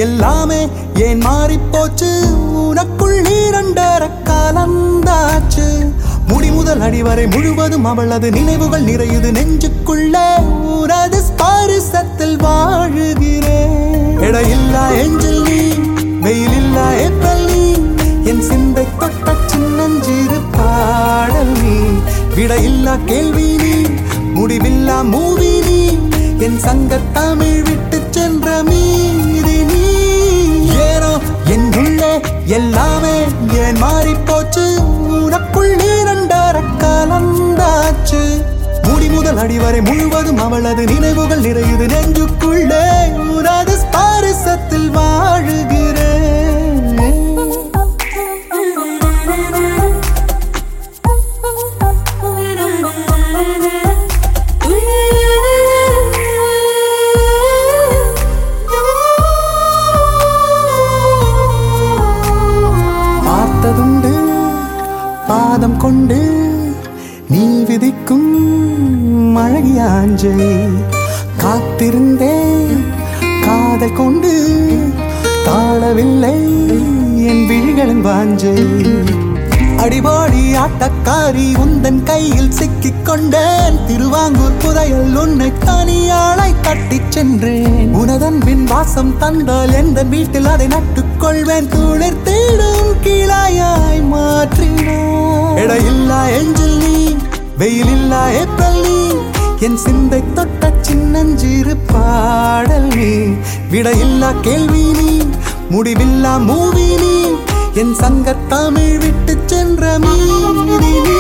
எல்லாமே ஏன் மாறி போச்சு உனக்குள் நீரண்டர கலந்தாச்சு முடி முதல் அடிவரை முழுவதும் அவளது நினைவுகள் நிறையுது நெஞ்சுக்குள்ள உனது ஸ்பாரிசத்தில் வாழுகிறேன் எடையில்லா எஞ்சில் நீ வெயிலில்லா ஏப்ரல் நீ என் சிந்தை தொட்ட சின்னஞ்சிறு பாடல் நீ விடையில்லா கேள்வி நீ முடிவில்லா மூவி நீ என் சங்க தமிழ் விட்டு சென்ற மீதி நீ ஏனோ என் உள்ளே எல்லாமே ஏன் மாறி போச்சு உனக்குள் நீரண்டர கலந்தாச்சு முடி முதல் அடிவரை முழுவதும் அவளது நினைவுகள் நிறையுது நெஞ்சுக்குள்ளே உனது ஸ்பாரிசத்தில் வாழுகிறேன் பார்த்ததுண்டு பாதம் கொண்டு நீ விதிக்கும் அழகியாஞ்சை காத்திருந்தேன் காதல் கொண்டு தாழவில்லை என் விழிகளின் வாஞ்சை அடிபாடி ஆட்டக்காரி உந்தன் கையில் சிக்கிக் கொண்டேன் திருவாங்கூர் புதையல் உன்னை தனியாளை தட்டிச் சென்றேன் உனதன்பின் வாசம் தந்தால் எந்த வீட்டில் அதை நட்டுக் கொள்வேன் துளிர்த்திடும் கிளாயாய் மாற்றினான் எடையில்லா எஞ்சில் நீ வெயிலில்லா ஏப்ரல் நீ என் சிந்தை தொட்ட சின்னஞ்சிறு பாடல் நீ விடையில்லா கேள்வி நீ முடிவில்லா மூவி நீ என் சங்க தமிழ் விட்டு சென்ற மீதி நீ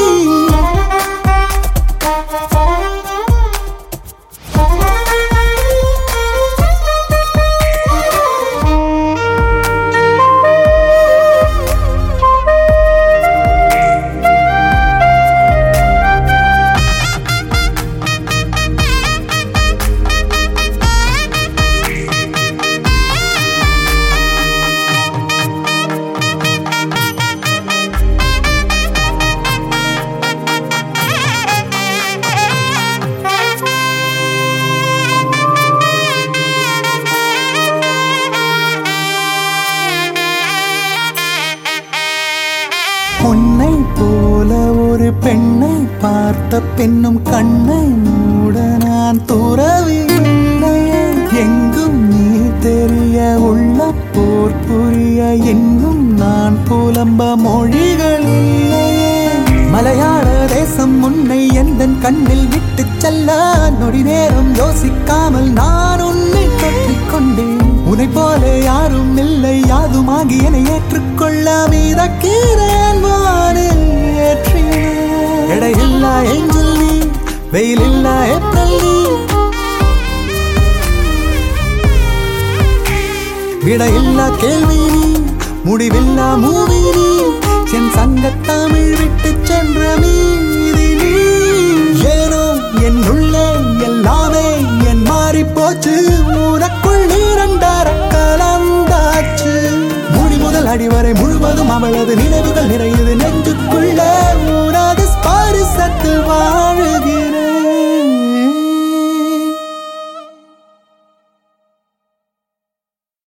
உன்னை போல ஒரு பெண்ணை பார்த்த பெண்ணும் கண்ணை மூட நான் துறவில்லையே எங்கும் நீ தெரிய உள்ள போர் புரிய இன்னும் நான் புலம்ப மொழிகள் இல்லையே மலையாள தேசம் உன்னை எந்த கண்ணில் விட்டு செல்ல நொடி நேரம் யோசிக்காமல் நான் உன்னை கட்டிக் கொண்டேன் உன்னை போல யாரும் இல்லை யாதுமாகி என்னை ஏற்றுக்கொள்ள மீதக்கிறேன் வானில் ஏற்றினேன் எடையில்லா ஏஞ்சல் நீ வெயிலில்லா ஏப்ரல் நீ விடையில்லா கேள்வி நீ முடிவில்லா மூவி நீ என் சங்க தமிழ் விட்டு சென்ற மீதி நீ ஏனோ என் உள்ளே எல்லாமே என் மாறி போச்சு உனக்குள் நீரண்டார கலந்தாச்சு முடி முதல் அடிவரை முழுவதும் அவளது நினைவுகள் நிறையுது